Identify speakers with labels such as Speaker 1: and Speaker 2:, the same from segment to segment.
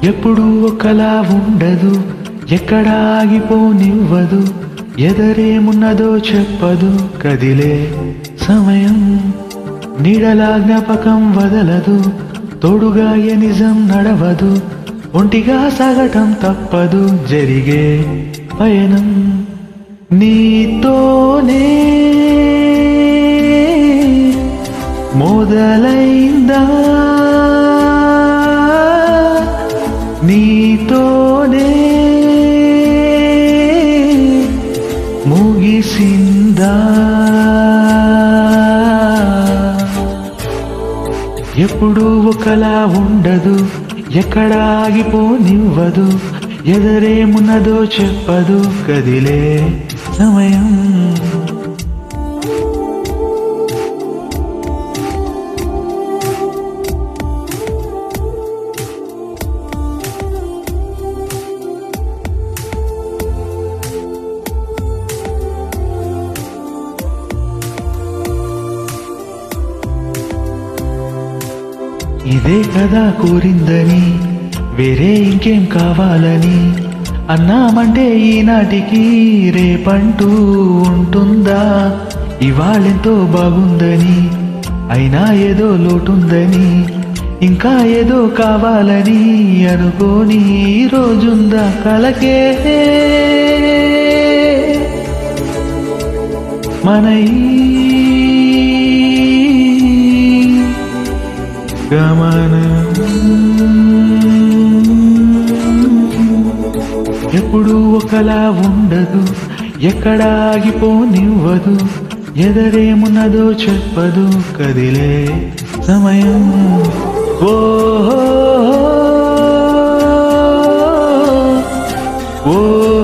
Speaker 1: ఎప్పుడు ఒకలా ఉండదు ఎక్కడ ఆగిపోనివ్వదు ఎదరేమున్నదో చెప్పదు కదిలే సమయం నీడలా జ్ఞాపకం వదలదు తోడుగా ఏ నిజం నడవదు ఒంటిగా సాగటం తప్పదు జరిగే పయనం నీతోనే మొదలైందా నీతోనే ముగిసిందా ఎప్పుడు ఒకలా ఉండదు ఎక్కడ ఆగిపోనివ్వదు ఎదరేమున్నదో చెప్పదు కదిలే సమయం ఇదే కదా కోరిందని వేరే ఇంకేం కావాలని అన్నామంటే ఈనాటికి రేపంటూ ఉంటుందా ఇవాళెంతో బాగుందని అయినా ఏదో లోటుందని ఇంకా ఏదో కావాలని అనుకోని ఈ రోజుందా కలకే మన ఈ గమనం ఎప్పుడు ఒకలా ఉండదు ఎక్కడ ఆగిపోనివ్వదు ఎదరేమున్నదో చెప్పదు కదిలే సమయం ఓ ఓ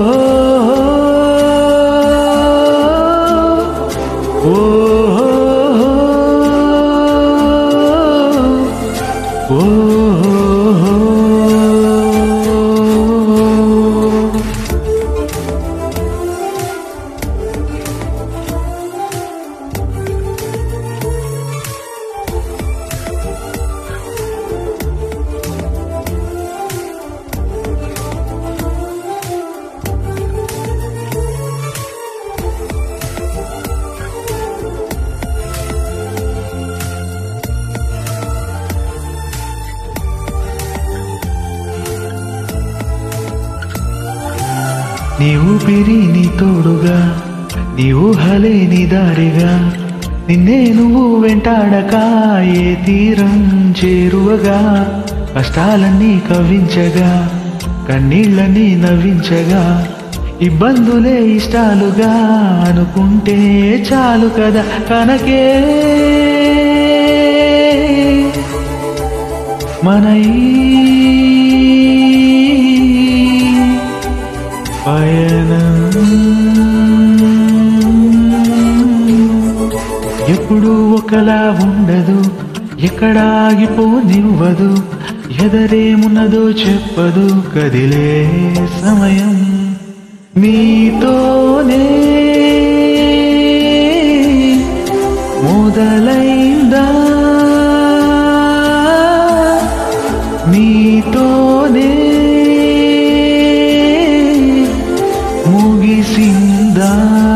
Speaker 1: ఓ నీ ఊపిరి నీ తోడుగా నీ ఊహలే నీ దారిగా నిన్నే నువ్వు వెంటాడక ఏ తీరం చేరువగా కష్టాలన్నీ కవ్వించగా కన్నీళ్ళని నవ్వించగా ఇబ్బందులే ఇష్టాలుగా అనుకుంటే చాలు కదా కనకే మన ఈ పయనం ఎప్పుడు ఒకలా ఉండదు ఎక్కడ ఆగిపోనివ్వదు ఎదరేమున్నదో చెప్పదు కదిలే సమయం నీతోనే మొదలైందా నీతోనే ముగిసిందా